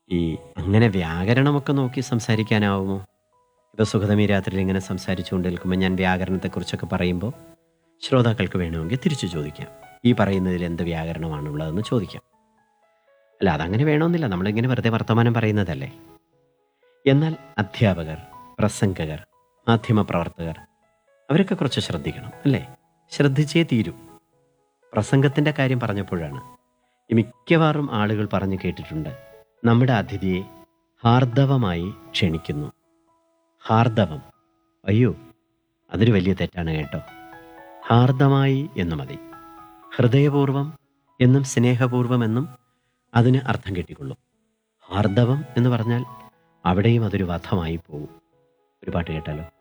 ഈ അങ്ങനെ വ്യാകരണമൊക്കെ നോക്കി സംസാരിക്കാനാവുമോ ഇപ്പോൾ സുഗതമി രാത്രിയിൽ ഇങ്ങനെ സംസാരിച്ചുകൊണ്ട് നിൽക്കുമ്പോൾ ഞാൻ വ്യാകരണത്തെക്കുറിച്ചൊക്കെ പറയുമ്പോൾ ശ്രോതാക്കൾക്ക് വേണമെങ്കിൽ തിരിച്ചു ചോദിക്കാം ഈ പറയുന്നതിൽ എന്ത് വ്യാകരണമാണുള്ളതെന്ന് ചോദിക്കാം അല്ല അതങ്ങനെ വേണമെന്നില്ല നമ്മളിങ്ങനെ വെറുതെ വർത്തമാനം പറയുന്നതല്ലേ എന്നാൽ അധ്യാപകർ പ്രസംഗകർ മാധ്യമപ്രവർത്തകർ അവരൊക്കെ കുറച്ച് ശ്രദ്ധിക്കണം അല്ലേ ശ്രദ്ധിച്ചേ തീരൂ പ്രസംഗത്തിൻ്റെ കാര്യം പറഞ്ഞപ്പോഴാണ് ഈ മിക്കവാറും ആളുകൾ പറഞ്ഞു കേട്ടിട്ടുണ്ട് നമ്മുടെ അതിഥിയെ ഹാർദവമായി ക്ഷണിക്കുന്നു ഹാർദവം അയ്യോ അതൊരു വലിയ തെറ്റാണ് കേട്ടോ ഹാർദമായി എന്ന് മതി ഹൃദയപൂർവം എന്നും സ്നേഹപൂർവം എന്നും അതിന് അർത്ഥം കിട്ടിക്കൊള്ളും ഹാർദവം എന്ന് പറഞ്ഞാൽ അവിടെയും അതൊരു വധമായി പോകും ഒരു പാട്ട് കേട്ടാലോ